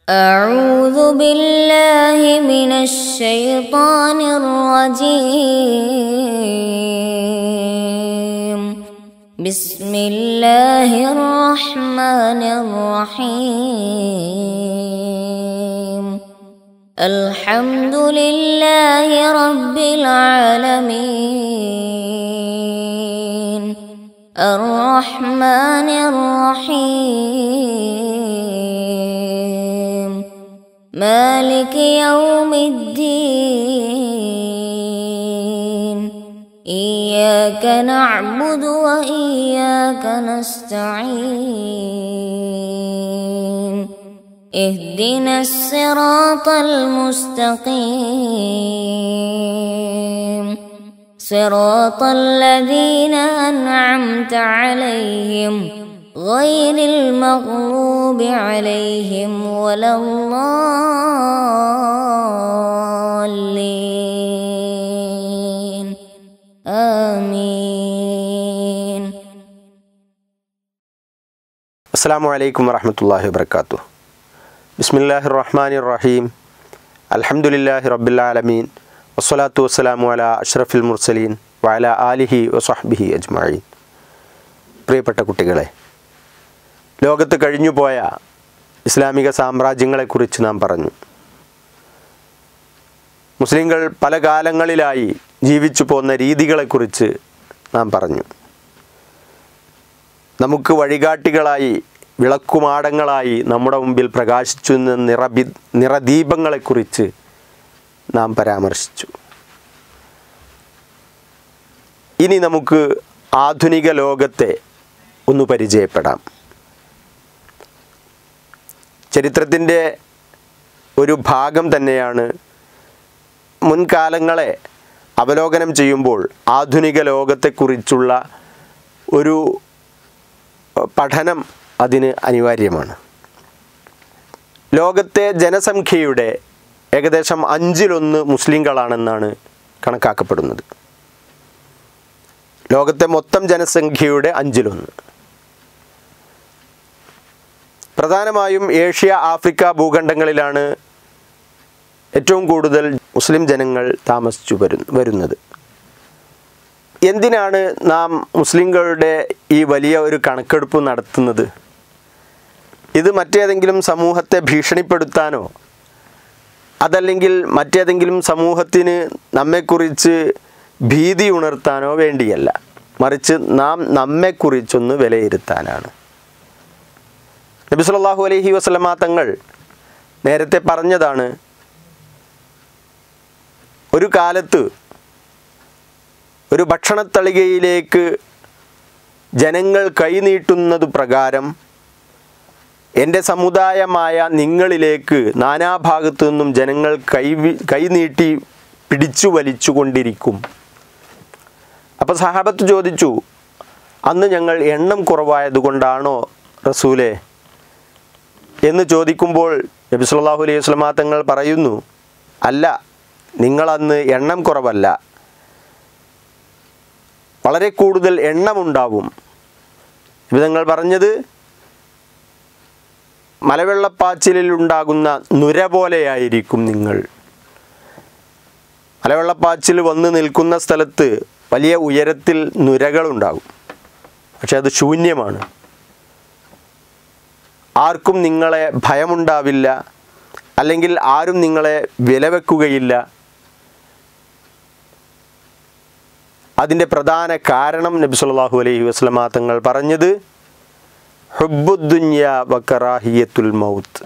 أعوذ بالله من الشيطان الرجيم بسم الله الرحمن الرحيم الحمد لله رب العالمين الرحمن الرحيم مالك يوم الدين إياك نعبد وإياك نستعين اهدنا الصراط المستقيم صراط الذين أنعمت عليهم غير المغضوب عليهم ولا الضالين آمين അസ്സാം വലൈക്കും വറഹമത്തല്ലാഹി വബർക്കാത്തു ബിസ്മില്ലാഹി റഹ്മാൻ റഹീം അൽഹംദുലില്ലാഹി റബ്ബിലാലമീൻ വസ്സലാത്തു വസ്സലാമു അല അഷ്റഫിൽ മുർസലീൻ വഅല ആലിഹി വസ്വഹ്ബിഹി അജ്മഈൻ പ്രിയപ്പെട്ട കുട്ടികളെ ലോകത്ത് കഴിഞ്ഞുപോയ ഇസ്ലാമിക സാമ്രാജ്യങ്ങളെക്കുറിച്ച് നാം പറഞ്ഞു മുസ്ലിങ്ങൾ പല കാലങ്ങളിലായി ജീവിച്ചു പോന്ന രീതികളെക്കുറിച്ച് നാം പറഞ്ഞു നമുക്ക് വഴികാട്ടികളായി വിളക്കുമാടങ്ങളായി നമ്മുടെ മുമ്പിൽ പ്രകാശിച്ചു നിന്ന നിറബി നിറദീപങ്ങളെക്കുറിച്ച് നാം പരാമർശിച്ചു ഇനി നമുക്ക് ആധുനിക ലോകത്തെ ഒന്ന് പരിചയപ്പെടാം ചരിത്രത്തിൻ്റെ ഒരു ഭാഗം തന്നെയാണ് മുൻകാലങ്ങളെ അവലോകനം ചെയ്യുമ്പോൾ ആധുനിക ലോകത്തെക്കുറിച്ചുള്ള ഒരു പഠനം അതിന് അനിവാര്യമാണ് ലോകത്തെ ജനസംഖ്യയുടെ ഏകദേശം അഞ്ചിലൊന്ന് മുസ്ലിങ്ങളാണെന്നാണ് കണക്കാക്കപ്പെടുന്നത് ലോകത്തെ മൊത്തം ജനസംഖ്യയുടെ അഞ്ചിലൊന്ന് പ്രധാനമായും ഏഷ്യ ആഫ്രിക്ക ഭൂഖണ്ഡങ്ങളിലാണ് ഏറ്റവും കൂടുതൽ മുസ്ലിം ജനങ്ങൾ താമസിച്ചു വരു വരുന്നത് എന്തിനാണ് നാം മുസ്ലിങ്ങളുടെ ഈ വലിയ ഒരു കണക്കെടുപ്പ് നടത്തുന്നത് ഇത് മറ്റേതെങ്കിലും സമൂഹത്തെ ഭീഷണിപ്പെടുത്താനോ അതല്ലെങ്കിൽ മറ്റേതെങ്കിലും സമൂഹത്തിന് നമ്മെക്കുറിച്ച് ഭീതി ഉണർത്താനോ വേണ്ടിയല്ല മറിച്ച് നാം നമ്മെക്കുറിച്ചൊന്ന് വിലയിരുത്താനാണ് നബി സല്ലല്ലാഹു അലൈഹി വസല്ലമ തങ്ങൾ നേരത്തെ പറഞ്ഞതാണ് ഒരു കാലത്ത് ഒരു ഭക്ഷണത്തളികയിലേക്ക് ജനങ്ങൾ കൈനീട്ടുന്നത് പ്രകാരം എൻ്റെ സമുദായമായ നിങ്ങളിലേക്ക് നാനാഭാഗത്തു നിന്നും ജനങ്ങൾ കൈ കൈനീട്ടി പിടിച്ചു വലിച്ചുകൊണ്ടിരിക്കും അപ്പോൾ സഹാബത്ത് ചോദിച്ചു അന്ന് ഞങ്ങൾ എണ്ണം കുറവായതുകൊണ്ടാണോ റസൂലെ എന്ന് ചോദിക്കുമ്പോൾ നബി സല്ലല്ലാഹു അലൈഹി വസല്ലമ തങ്ങൾ പറയുന്നു അല്ല നിങ്ങളന്ന് എണ്ണം കുറവല്ല വളരെ കൂടുതൽ എണ്ണമുണ്ടാവും വിധങ്ങൾ പറഞ്ഞത് മലവെള്ളപ്പാച്ചിലിൽ ഉണ്ടാകുന്ന നുര പോലെയായിരിക്കും നിങ്ങൾ മലവെള്ളപ്പാച്ചിൽ വന്ന് നിൽക്കുന്ന സ്ഥലത്ത് വലിയ ഉയരത്തിൽ നുരകളുണ്ടാകും പക്ഷെ അത് ശൂന്യമാണ് ആർക്കും നിങ്ങളെ ഭയമുണ്ടാവില്ല അല്ലെങ്കിൽ ആരും നിങ്ങളെ വിലവെക്കുകയില്ല അതിൻ്റെ പ്രധാന കാരണം നബി സല്ലല്ലാഹു അലൈഹി വസല്ലമ തങ്ങൾ പറഞ്ഞത് ഹുബുദ്ദുന്യ വക്കറാഹിയത്തുൽ മൗത്ത്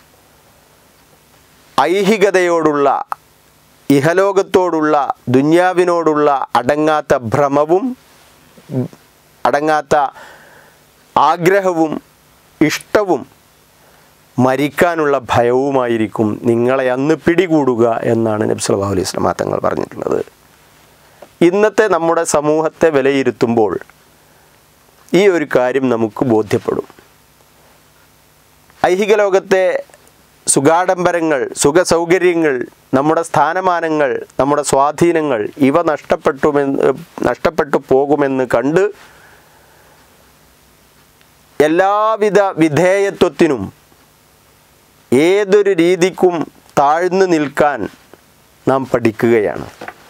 ഐഹികതയോടുള്ള ഇഹലോകത്തോടുള്ള ദുന്യാവിനോടുള്ള അടങ്ങാത്ത ഭ്രമവും അടങ്ങാത്ത ആഗ്രഹവും ഇഷ്ടവും മരിക്കാനുള്ള ഭയവുമായിരിക്കും നിങ്ങളെ അന്ന് പിടികൂടുക എന്നാണ് നബി സല്ലല്ലാഹു അലൈഹി വസല്ലമ തങ്ങൾ പറഞ്ഞിട്ടുള്ളത് ഇന്നത്തെ നമ്മുടെ സമൂഹത്തെ വിലയിരുത്തുമ്പോൾ ഈ ഒരു കാര്യം നമുക്ക് ബോധ്യപ്പെടും ഐഹിക ലോകത്തെ സുഖാഡംബരങ്ങൾ സുഖ സൗകര്യങ്ങൾ നമ്മുടെ സ്ഥാനമാനങ്ങൾ നമ്മുടെ സ്വാധീനങ്ങൾ ഇവ നഷ്ടപ്പെട്ടുമെന്ന് നഷ്ടപ്പെട്ടു പോകുമെന്ന് കണ്ട് എല്ലാവിധ വിധേയത്വത്തിനും ഏതൊരു രീതിക്കും താഴ്ന്നു നിൽക്കാൻ നാം പഠിക്കുകയാണ്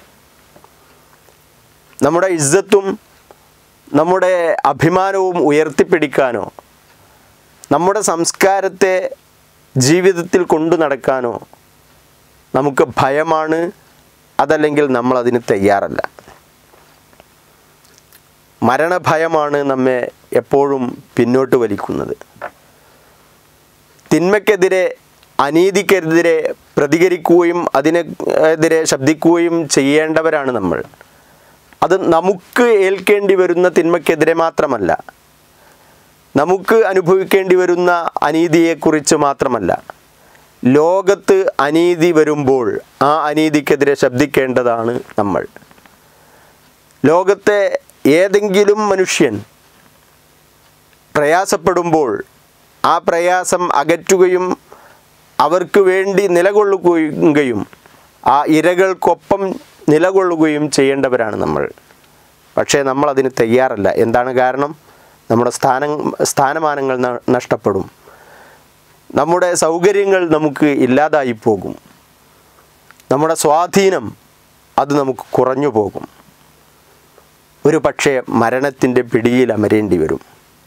നമ്മുടെ ഇജ്ജത്തും നമ്മുടെ അഭിമാനവും ഉയർത്തിപ്പിടിക്കാനോ നമ്മുടെ സംസ്കാരത്തെ ജീവിതത്തിൽ കൊണ്ടു നടക്കാനോ നമുക്ക് ഭയമാണ് അതല്ലെങ്കിൽ നമ്മൾ അതിന് തയ്യാറല്ല മരണഭയമാണ് നമ്മെ എപ്പോഴും പിന്നോട്ട് വലിക്കുന്നത് തിന്മയ്ക്കെതിരെ അനീതിക്കെതിരെ പ്രതികരിക്കുകയും അതിനെതിരെ ശബ്ദിക്കുകയും ചെയ്യേണ്ടവരാണ് നമ്മൾ അത് നമുക്ക് ഏൽക്കേണ്ടി വരുന്ന തിന്മയ്ക്കെതിരെ മാത്രമല്ല നമുക്ക് അനുഭവിക്കേണ്ടി വരുന്ന അനീതിയെക്കുറിച്ച് മാത്രമല്ല ലോകത്ത് അനീതി വരുമ്പോൾ ആ അനീതിക്കെതിരെ ശബ്ദിക്കേണ്ടതാണ് നമ്മൾ ലോകത്തെ ഏതെങ്കിലും മനുഷ്യൻ പ്രയാസപ്പെടുമ്പോൾ ആ പ്രയാസം അകറ്റുകയും അവർക്ക് വേണ്ടി നിലകൊള്ളുകയും ആ ഇരകൾക്കൊപ്പം നിലകൊള്ളുകയും ചെയ്യേണ്ടവരാണ് നമ്മൾ പക്ഷേ നമ്മൾ അതിന് തയ്യാറല്ല എന്താണ് കാരണം നമ്മുടെ സ്ഥാനം സ്ഥാനമാനങ്ങൾ ന- നഷ്ടപ്പെടും നമ്മുടെ സൗകര്യങ്ങൾ നമുക്ക് ഇല്ലാതായി പോകും നമ്മുടെ സ്വാധീനം അത് നമുക്ക് കുറഞ്ഞു പോകും ഒരു പക്ഷേ മരണത്തിൻ്റെ പിടിയിൽ അമരേണ്ടി വരും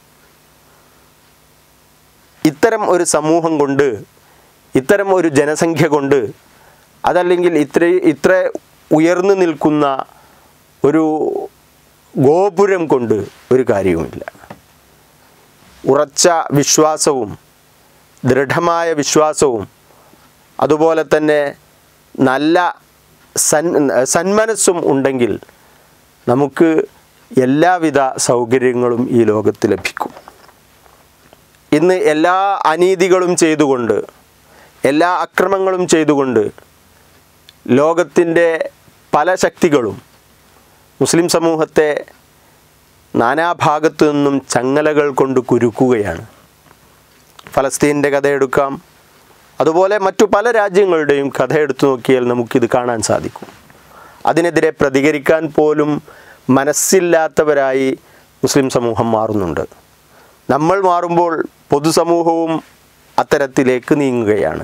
ഇത്തരം ഒരു സമൂഹം കൊണ്ട് ഇത്തരം ഒരു ജനസംഖ്യ കൊണ്ട് അതല്ലെങ്കിൽ ഇത്ര ഇത്ര ഉയർന്നു നിൽക്കുന്ന ഒരു ഗോപുരം കൊണ്ട് ഒരു കാര്യവുമില്ല ഉറച്ച വിശ്വാസവും ദൃഢമായ വിശ്വാസവും അതുപോലെ തന്നെ നല്ല സൻ സന്മനസ്സും ഉണ്ടെങ്കിൽ നമുക്ക് എല്ലാവിധ സൗകര്യങ്ങളും ഈ ലോകത്ത് ലഭിക്കും ഇന്ന് എല്ലാ അനീതികളും ചെയ്തുകൊണ്ട് എല്ലാ അക്രമങ്ങളും ചെയ്തുകൊണ്ട് ലോകത്തിൻ്റെ പല ശക്തികളും മുസ്ലിം സമൂഹത്തെ നാനാഭാഗത്തു നിന്നും ചങ്ങലകൾ കൊണ്ട് കുരുക്കുകയാണ് ഫലസ്തീൻ്റെ കഥ എടുക്കാം അതുപോലെ മറ്റു പല രാജ്യങ്ങളുടെയും കഥ എടുത്തു നോക്കിയാൽ നമുക്കിത് കാണാൻ സാധിക്കും അതിനെതിരെ പ്രതികരിക്കാൻ പോലും മനസ്സില്ലാത്തവരായി മുസ്ലിം സമൂഹം മാറുന്നുണ്ട് നമ്മൾ മാറുമ്പോൾ പൊതുസമൂഹവും അത്തരത്തിലേക്ക് നീങ്ങുകയാണ്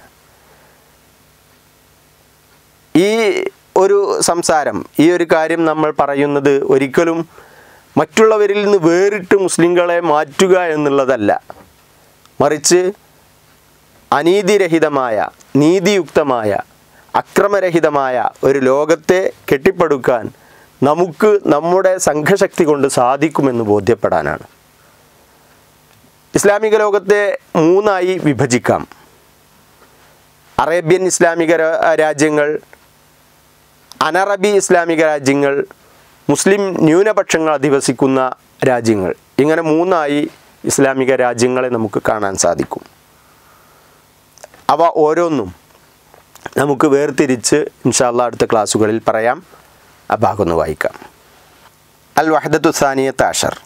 ഈ ഒരു സംസാരം ഈ ഒരു കാര്യം നമ്മൾ പറയുന്നത് ഒരിക്കലും മറ്റുള്ളവരിൽ നിന്ന് വേറിട്ട് മുസ്ലിങ്ങളെ മാറ്റുക എന്നുള്ളതല്ല മറിച്ച് അനീതിരഹിതമായ നീതിയുക്തമായ അക്രമരഹിതമായ ഒരു ലോകത്തെ കെട്ടിപ്പടുക്കാൻ നമുക്ക് നമ്മുടെ സംഘശക്തി കൊണ്ട് സാധിക്കുമെന്ന് ബോധ്യപ്പെടാനാണ് ഇസ്ലാമിക ലോകത്തെ മൂന്നായി വിഭജിക്കാം അറേബ്യൻ ഇസ്ലാമിക രാ- രാജ്യങ്ങൾ അനറബി ഇസ്ലാമിക രാജ്യങ്ങൾ മുസ്ലിം ന്യൂനപക്ഷങ്ങൾ അധിവസിക്കുന്ന രാജ്യങ്ങൾ ഇങ്ങനെ മൂന്നായി ഇസ്ലാമിക രാജ്യങ്ങളെ നമുക്ക് കാണാൻ സാധിക്കും അവ ഓരോന്നും നമുക്ക് വേർതിരിച്ച് ഇൻഷാല്ല അടുത്ത ക്ലാസ്സുകളിൽ പറയാം ആ ഭാഗം ഒന്ന് വായിക്കാം അൽ വഹദത്തു സാനിയത്ത് ആഷർ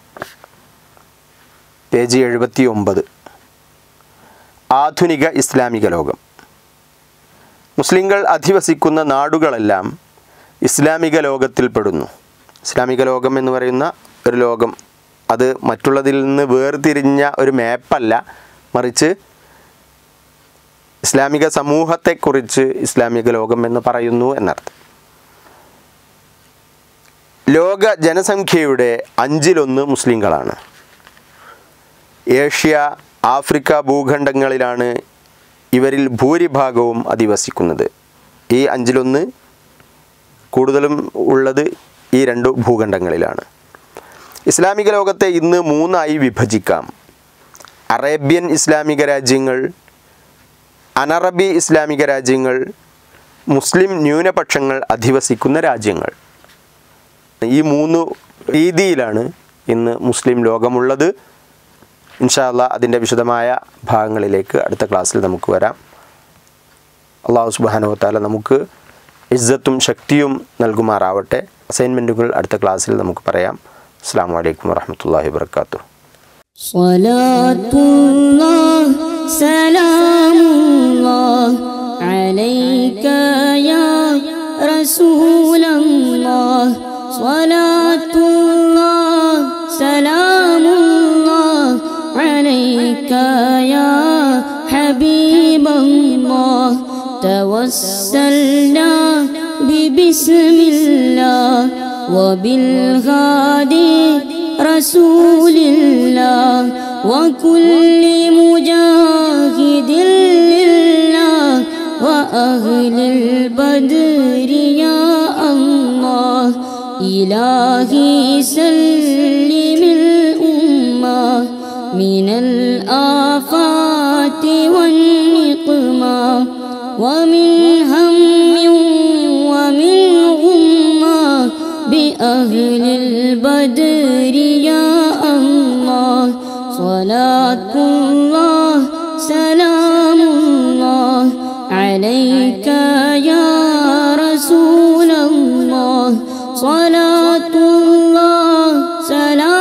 പേജ് എഴുപത്തി ഒമ്പത് ആധുനിക ഇസ്ലാമിക ലോകം മുസ്ലിങ്ങൾ അധിവസിക്കുന്ന നാടുകളെല്ലാം ഇസ്ലാമിക ലോകത്തിൽപ്പെടുന്നു ഇസ്ലാമിക ലോകം എന്ന് പറയുന്ന ഒരു ലോകം അത് മറ്റുള്ളതിൽ നിന്ന് വേർതിരിഞ്ഞ ഒരു മാപ്പല്ല മറിച്ച് ഇസ്ലാമിക സമൂഹത്തെക്കുറിച്ച് ഇസ്ലാമിക ലോകം എന്ന് പറയുന്നു എന്നർത്ഥം ലോക ജനസംഖ്യയുടെ അഞ്ചിലൊന്ന് മുസ്ലിങ്ങളാണ് ഏഷ്യ ആഫ്രിക്ക ഭൂഖണ്ഡങ്ങളിലാണ് ഇവരിൽ ഭൂരിഭാഗവും അധിവസിക്കുന്നത് ഈ അഞ്ചിലൊന്ന് കൂടുതലും ഉള്ളത് ഈ രണ്ട് ഭൂഖണ്ഡങ്ങളിലാണ് ഇസ്ലാമിക ലോകത്തെ ഇന്ന് മൂന്നായി വിഭജിക്കാം അറേബ്യൻ ഇസ്ലാമിക രാജ്യങ്ങൾ അനറബി ഇസ്ലാമിക രാജ്യങ്ങൾ മുസ്ലിം ന്യൂനപക്ഷങ്ങൾ അധിവസിക്കുന്ന രാജ്യങ്ങൾ ഈ മൂന്ന് രീതിയിലാണ് ഇന്ന് മുസ്ലിം ലോകമുള്ളത് ഇൻഷാല്ല അതിൻ്റെ വിശദമായ ഭാഗങ്ങളിലേക്ക് അടുത്ത ക്ലാസ്സിൽ നമുക്ക് വരാം അള്ളാഹു സുബാനുവത്താല നമുക്ക് ഇജ്ജത്തും ശക്തിയും നൽകുമാറാവട്ടെ അസൈൻമെൻറ്റുകൾ അടുത്ത ക്ലാസ്സിൽ നമുക്ക് പറയാം അസ്സാം വലൈക്കും വാഹമത്തല്ലാഹി വാത്തു صلاة الله سلام الله عليك يا رسول الله صلاة الله سلام الله عليك يا حبيب توسلنا ببسم الله وبالهادي رسول الله وكل مجاهد لله وأهل البدر يا الله إلهي سلم الأمة من الآفات والنقمة ومن هم ومن غمة بأهل البدر يا الله صلاة الله سلام الله عليك يا رسول الله صلاة الله سلام